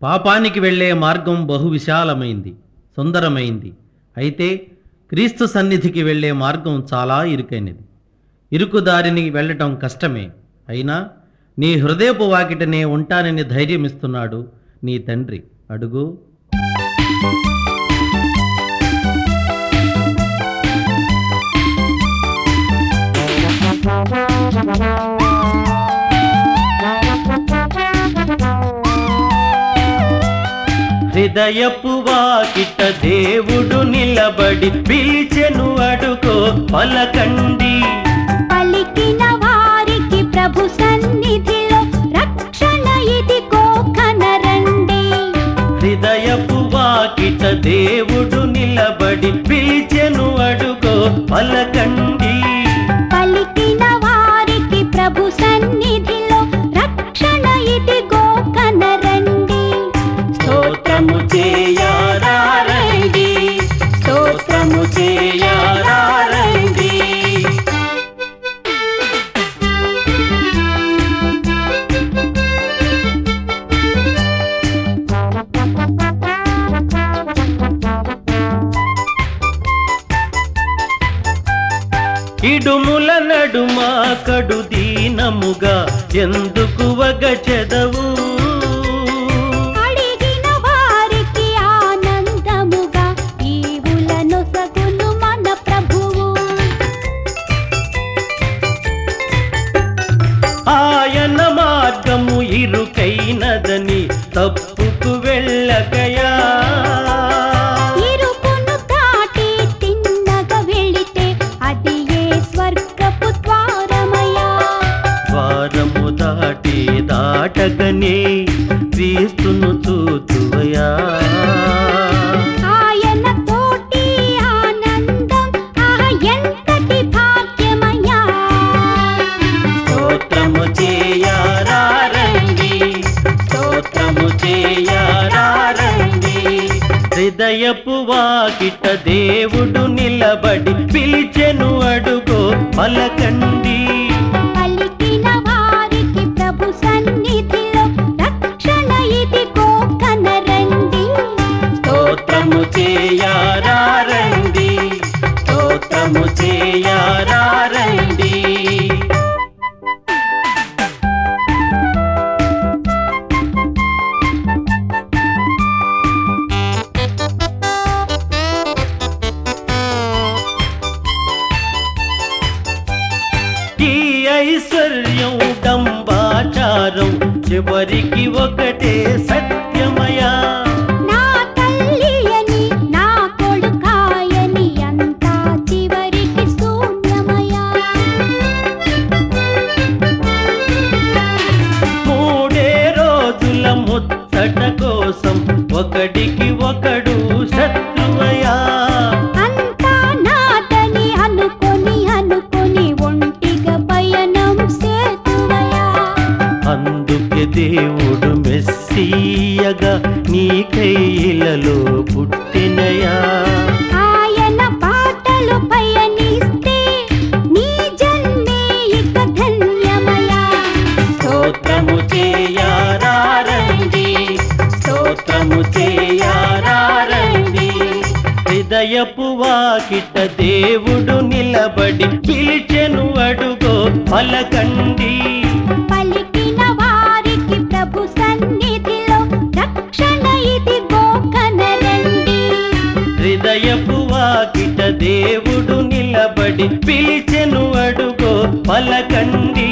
పాపానికి వెళ్ళే మార్గం బహు విశాలమైంది సుందరమైంది అయితే క్రీస్తు సన్నిధికి వెళ్ళే మార్గం చాలా ఇరుకైనది ఇరుకు దారిని వెళ్ళటం కష్టమే అయినా నీ హృదయపు వాకిటనే ఉంటానని ధైర్యమిస్తున్నాడు నీ తండ్రి అడుగు హృదయపు వాకిట దేవుడు నిలబడి పిలిచెను అడుగో పలకండి పలికిన వారికి ప్రభు సన్నిధిలో రక్షణ ఇదిగో కనరండి హృదయపు వాకిట దేవుడు నిలబడి పిలిచెను అడుగో పలకండి పలికిన వారికి ప్రభు సన్నిధిలో రక్షణ ఇదిగో కనరండి స్తోత్రము చేయారండి స్తోత్రము చేయారండి ఇడుముల నడుమ కడు దీనముగా ఎందుకు వగ చెదవు అడిగిన వారికి ఆనందముగా ఈవులను సగును మన ప్రభువు ఆయన మార్గము ఇరుకైనదని తప్పుకు వెళ్ళగయా ఇరుకును దాటి తిన్నగా వెళితే అది ఏ స్వర్గపు ద్వారమయ్యా ద్వారము దాటి దాటగనే క్రీస్తును చూతువయా ఆయన తోటి ఆనందం ఆ ఎంతటి భాగ్యమయ్యా స్తోత్రము చేయారండి స్తోత్రము చేయారండి హృదయపు వాకిట దేవుడు నిలబడి పిలిచెను అడుగో పలకండి పలికిన వారికి ప్రభు సన్నిధిలో రక్షణ ఇదిగో కనరండి స్తోత్రము చేయారండి స్తోత్రము చేయారండి ఈ ఐశ్వర్యం డంబాచారం చివరికి ఒకటే సత్యమయా నా తల్లి అని నా కొడుకాయని అంతా చివరికి శూన్యమయ్యా మూడే రోజుల ముచ్చట కోసం ఒకడికి ఒకడు శత్రువయా అంతా నాదని అనుకొని అనుకొని ఒంటిగా పయనం సేతువయా అందుకే దేవుడు మెస్సీయగా నీ కైలలో పుట్టినయా ఆయన పాటలు పయనిస్తే నీ జన్మే ఇక ధన్యమయా స్తోత్రము చేయారండి స్తోత్రము చేయారండి హృదయపు వాకిట దేవుడు నిలబడి పిలిచెను అడుగో పలకండి పలికిన వారికి ప్రభు సన్నిధిలో రక్షణ ఇదిగో కనరండి హృదయపు వాకిట దేవుడు నిలబడి పిలిచెను అడుగో పలకండి